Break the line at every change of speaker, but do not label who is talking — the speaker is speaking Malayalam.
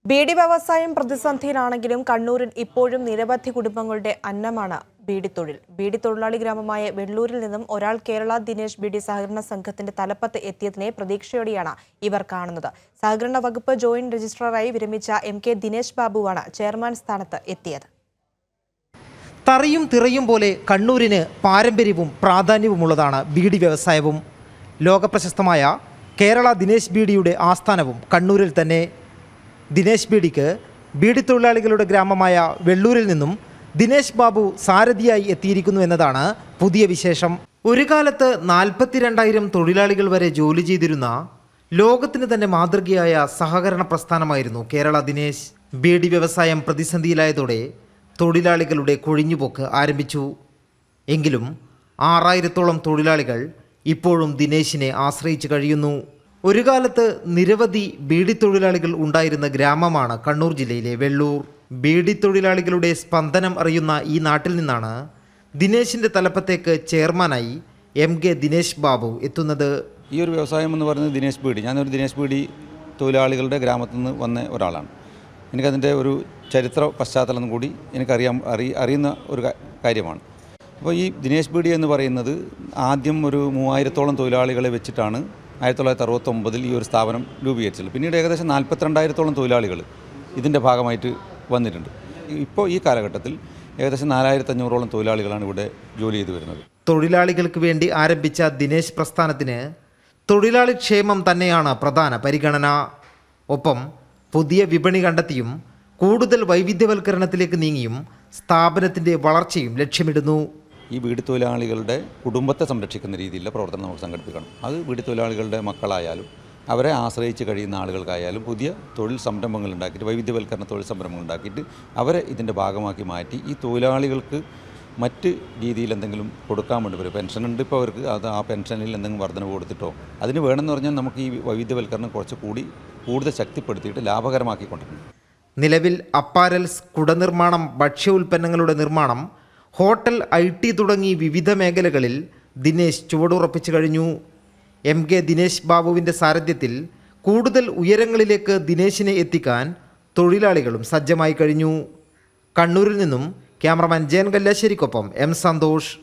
ബീഡി വ്യവസായം പ്രതിസന്ധിയിലാണെങ്കിലും കണ്ണൂരിൽ ഇപ്പോഴും നിരവധി കുടുംബങ്ങളുടെ അന്നമാണ് ബീഡിത്തൊഴിൽ ബീഡി തൊഴിലാളി ഗ്രാമമായ വെള്ളൂരിൽ നിന്നും ഒരാൾ കേരള ദിനേശ് ബീഡി സഹകരണ സംഘത്തിന്റെ തലപ്പത്ത് എത്തിയതിനെ പ്രതീക്ഷയോടെയാണ് ഇവർ കാണുന്നത് സഹകരണ വകുപ്പ് ജോയിന്റ് രജിസ്ട്രാറായി വിരമിച്ച എം കെ ദിനേശ് ബാബുവാണ് ചെയർമാൻ സ്ഥാനത്ത് എത്തിയത്
തറയും തിറയും പോലെ കണ്ണൂരിന് പാരമ്പര്യവും പ്രാധാന്യവുമുള്ളതാണ് ബീഡി വ്യവസായവും ലോകപ്രശസ്തമായ കേരള ദിനേശ് ബീഡിയുടെ ആസ്ഥാനവും കണ്ണൂരിൽ തന്നെ ദിനേശ് ബീഡിക്ക് ബീഡി തൊഴിലാളികളുടെ ഗ്രാമമായ വെള്ളൂരിൽ നിന്നും ദിനേശ് ബാബു സാരഥിയായി എത്തിയിരിക്കുന്നു എന്നതാണ് പുതിയ വിശേഷം ഒരു കാലത്ത് നാൽപ്പത്തിരണ്ടായിരം തൊഴിലാളികൾ വരെ ജോലി ചെയ്തിരുന്ന ലോകത്തിന് തന്നെ മാതൃകയായ സഹകരണ പ്രസ്ഥാനമായിരുന്നു കേരള ദിനേശ് ബീഡി വ്യവസായം പ്രതിസന്ധിയിലായതോടെ തൊഴിലാളികളുടെ കൊഴിഞ്ഞുപോക്ക് ആരംഭിച്ചു എങ്കിലും ആറായിരത്തോളം തൊഴിലാളികൾ ഇപ്പോഴും ദിനേശിനെ ആശ്രയിച്ച് കഴിയുന്നു ഒരു കാലത്ത് നിരവധി ബീഡി തൊഴിലാളികൾ ഉണ്ടായിരുന്ന ഗ്രാമമാണ് കണ്ണൂർ ജില്ലയിലെ വെള്ളൂർ ബീഡി തൊഴിലാളികളുടെ സ്പന്ദനം അറിയുന്ന ഈ നാട്ടിൽ നിന്നാണ് ദിനേശിൻ്റെ തലപ്പത്തേക്ക് ചെയർമാനായി എം കെ ദിനേശ് ബാബു എത്തുന്നത്
ഈ ഒരു വ്യവസായം എന്ന് പറയുന്നത് ദിനേശ് പീടി ഞാനൊരു ദിനേശ് പീടി തൊഴിലാളികളുടെ ഗ്രാമത്തിൽ നിന്ന് വന്ന ഒരാളാണ് എനിക്കതിൻ്റെ ഒരു ചരിത്ര പശ്ചാത്തലം കൂടി എനിക്കറിയാൻ അറി അറിയുന്ന ഒരു കാ- കാര്യമാണ് അപ്പോൾ ഈ ദിനേശ് പീടി എന്ന് പറയുന്നത് ആദ്യം ഒരു മൂവായിരത്തോളം തൊഴിലാളികളെ വെച്ചിട്ടാണ് ആയിരത്തി തൊള്ളായിരത്തി അറുപത്തൊമ്പതിൽ ഈ ഒരു സ്ഥാപനം രൂപീകരിച്ചത് പിന്നീട് ഏകദേശം നാൽപ്പത്തിരണ്ടായിരത്തോളം തൊഴിലാളികൾ ഇതിൻ്റെ ഭാഗമായിട്ട് വന്നിട്ടുണ്ട് ഇപ്പോൾ ഈ കാലഘട്ടത്തിൽ ഏകദേശം നാലായിരത്തഞ്ഞൂറോളം തൊഴിലാളികളാണ് ഇവിടെ ജോലി ചെയ്തു വരുന്നത്
തൊഴിലാളികൾക്ക് വേണ്ടി ആരംഭിച്ച ദിനേശ് പ്രസ്ഥാനത്തിന് തൊഴിലാളി ക്ഷേമം തന്നെയാണ് പ്രധാന പരിഗണന ഒപ്പം പുതിയ വിപണി കണ്ടെത്തിയും കൂടുതൽ വൈവിധ്യവൽക്കരണത്തിലേക്ക് നീങ്ങിയും സ്ഥാപനത്തിൻ്റെ വളർച്ചയും ലക്ഷ്യമിടുന്നു
ഈ വീട് തൊഴിലാളികളുടെ കുടുംബത്തെ സംരക്ഷിക്കുന്ന രീതിയിലുള്ള പ്രവർത്തനം നമുക്ക് സംഘടിപ്പിക്കണം അത് വീട് തൊഴിലാളികളുടെ മക്കളായാലും അവരെ ആശ്രയിച്ച് കഴിയുന്ന ആളുകൾക്കായാലും പുതിയ തൊഴിൽ സംരംഭങ്ങൾ ഉണ്ടാക്കിയിട്ട് വൈവിധ്യവൽക്കരണ തൊഴിൽ സംരംഭങ്ങൾ ഉണ്ടാക്കിയിട്ട് അവരെ ഇതിൻ്റെ ഭാഗമാക്കി മാറ്റി ഈ തൊഴിലാളികൾക്ക് മറ്റ് രീതിയിൽ എന്തെങ്കിലും കൊടുക്കാൻ വേണ്ടി വരും പെൻഷൻ ഉണ്ട് ഇപ്പോൾ അവർക്ക് അത് ആ പെൻഷനിൽ എന്തെങ്കിലും വർധന കൊടുത്തിട്ടോ അതിന് വേണമെന്ന് പറഞ്ഞാൽ നമുക്ക് ഈ വൈവിധ്യവൽക്കരണം കുറച്ച് കൂടി കൂടുതൽ ശക്തിപ്പെടുത്തിയിട്ട് ലാഭകരമാക്കി കൊണ്ടുവരണം
നിലവിൽ അപ്പാരൽസ് കുടനിർമ്മാണം ഭക്ഷ്യ ഉൽപ്പന്നങ്ങളുടെ നിർമ്മാണം ഹോട്ടൽ ഐ ടി തുടങ്ങി വിവിധ മേഖലകളിൽ ദിനേശ് ചുവടുറപ്പിച്ചു കഴിഞ്ഞു എം കെ ദിനേശ് ബാബുവിൻ്റെ സാരഥ്യത്തിൽ കൂടുതൽ ഉയരങ്ങളിലേക്ക് ദിനേശിനെ എത്തിക്കാൻ തൊഴിലാളികളും സജ്ജമായി കഴിഞ്ഞു കണ്ണൂരിൽ നിന്നും ക്യാമറമാൻ ജയൻ കല്ലാശ്ശേരിക്കൊപ്പം എം സന്തോഷ്